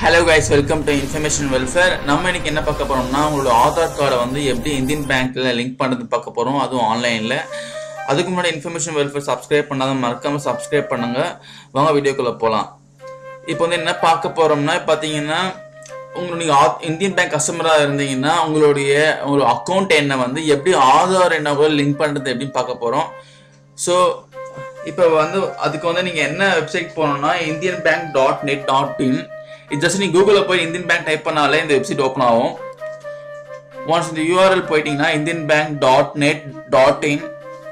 hello guys welcome to information welfare நம்ம இன்னைக்கு என்ன பார்க்க போறோம்னா உங்களோட ஆதார் கார்டை வந்து எப்படி இந்தியன் பேங்க்ல லிங்க் பண்ணுறது பார்க்க போறோம் அதுவும் ஆன்லைன்ல அதுக்கு முன்னாடி இன்ஃபர்மேஷன் வெல்ஃபேர் சப்ஸ்கிரைப் பண்ணாத மறக்காம சப்ஸ்கிரைப் பண்ணுங்க வாங்க வீடியோக்குள்ள போகலாம் இப்போ வந்து என்ன பார்க்க போறோம்னா பார்த்தீங்கன்னா உங்க நீங்க ஆ- இந்தியன் பேங்க் கஸ்டமராக இருந்தீங்கன்னா உங்களுடைய ஒரு அக்கௌண்ட் எண்ணை வந்து எப்படி ஆதார் எண்ணை லிங்க் பண்ணுறது எப்படின்னு பார்க்க போறோம் ஸோ இப்போ வந்து அதுக்கு வந்து நீங்கள் என்ன வெப்சைட் போகணும்னா Indian bank dot net dot in இது ஜஸ்ட் நீங்கள் கூகுளில் போய் இந்தியன் பேங்க் டைப் பண்ணாலே இந்த வெப்சைட் ஓப்பன் ஆகும் ஒன்ஸ் இந்த யூஆர்எல் போயிட்டீங்கன்னா Indian bank dot net dot in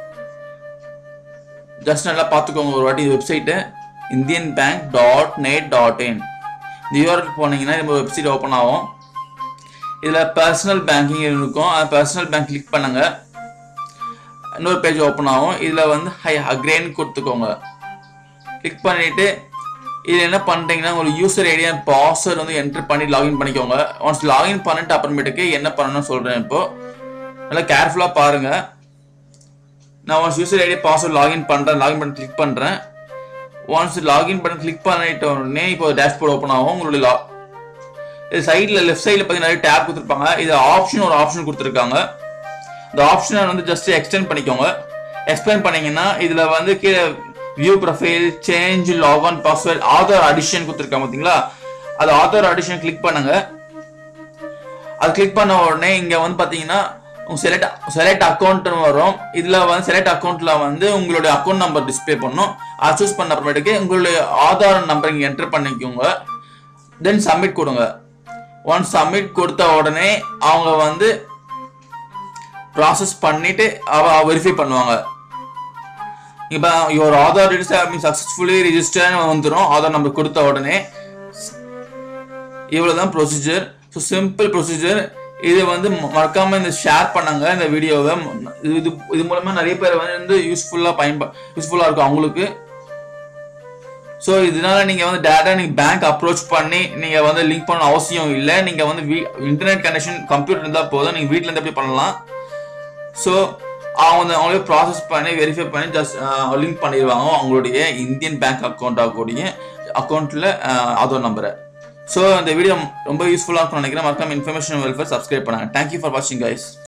just நல்லா பார்த்துக்கோங்க ஒரு வாட்டி website Indian bank dot net dot in இந்த யூஆர்எல் போனீங்கன்னா நம்ம வெப்சைட் ஓப்பன் ஆகும் இதில் பர்சனல் பேங்கிங் இருக்கும் அந்த பர்சனல் பேங்க் கிளிக் பண்ணுங்க இன்னொரு பேஜ் ஓப்பன் ஆகும் இதில் வந்து ஹை அக்ரேன் கொடுத்துக்கோங்க கிளிக் பண்ணிட்டு இதில் என்ன பண்ணுறீங்கன்னா உங்களுக்கு யூசர் ஐடி அண்ட் பாஸ்வேர்ட் வந்து என்டர் பண்ணி லாகின் பண்ணிக்கோங்க ஒன்ஸ் லாகின் பண்ணிட்டு அப்புறமேட்டுக்கு என்ன பண்ணணும்னு சொல்கிறேன் இப்போ நல்லா கேர்ஃபுல்லாக பாருங்கள் நான் once user ID password login பண்ணுறேன் லாகின் பண்ணி கிளிக் பண்ணுறேன் ஒன்ஸ் லாகின் பண்ணி கிளிக் பண்ணிட்ட உடனே இப்போ டேஷ்போர்ட் ஓப்பன் ஆகும் உங்களுடைய லா இது சைடில் லெஃப்ட் சைடில் பார்த்தீங்கன்னா நிறைய டேப் கொடுத்துருப்பாங்க இது ஆப்ஷன் ஒரு ஆப்ஷன் கொடுத்துருக்காங்க இந்த ஆப்ஷனை வந்து ஜஸ்ட் எக்ஸ்டெண்ட் பண்ணிக்கோங்க எக்ஸ்பிளைன் பண்ணீங்கன்னா இதுல வந்து கீழே view profile change logon password Aadhaar addition கொடுத்துருக்காங்க பார்த்தீங்களா அது ஆதார் அடிஷன் கிளிக் பண்ணுங்க அது கிளிக் பண்ண உடனே இங்க வந்து பாத்தீங்கன்னா செலக்ட் செலக்ட் அக்கௌண்ட்னு வரும் இதுல வந்து செலக்ட் அக்கௌண்ட்ல வந்து உங்களுடைய அக்கௌண்ட் நம்பர் டிஸ்ப்ளே பண்ணும் அது சூஸ் பண்ண அப்புறமேட்டுக்கு உங்களுடைய ஆதார் நம்பர் இங்க என்டர் பண்ணிக்கோங்க தென் சப்மிட் கொடுங்க ஒன்ஸ் சப்மிட் கொடுத்த உடனே அவங்க வந்து ப்ராசஸ் பண்ணிட்டு அவ வெரிஃபை பண்ணுவாங்க இப்போ your Aadhaar details successfully register வந்துடும் ஆதார் நம்பர் கொடுத்த உடனே இவ்வளோ தான் ப்ரொசீஜர் ஸோ சிம்பிள் ப்ரொசீஜர் இது வந்து ம- மறக்காம இந்த ஷேர் பண்ணாங்க இந்த வீடியோவை இது இது இது மூலமா நிறைய பேர் வந்து யூஸ்ஃபுல்லாக பயன்பா யூஸ்ஃபுல்லாக இருக்கும் அவங்களுக்கு ஸோ இதனால நீங்க வந்து டேரக்டா நீங்க பேங்க் அப்ரோச் பண்ணி நீங்க வந்து லிங்க் பண்ண அவசியம் இல்லை நீங்க வந்து இன்டர்நெட் கனெக்ஷன் கம்ப்யூட்டர் இருந்தால் போதும் நீங்க வீட்ல இருந்து எப்படி பண்ணலாம் ஸோ அவங்க வந்து அவங்களே ப்ராசஸ் பண்ணி வெரிஃபை பண்ணி ஜஸ்ட் லிங்க் பண்ணிடுவாங்க அவங்களுடைய இந்தியன் பேங்க் அக்கௌண்ட் ஆகக்கூடிய அக்கௌண்ட்டில் ஆதார் நம்பரை ஸோ இந்த வீடியோ ரொம்ப யூஸ்ஃபுல்லாக இருக்கும்னு நினைக்கிறேன் மறக்காம இன்ஃபர்மேஷன் வெல்ஃபேர் சப்ஸ்கிரைப் பண்ணுங்க தேங்க்யூ ஃபார் வாட்சிங் கைஸ்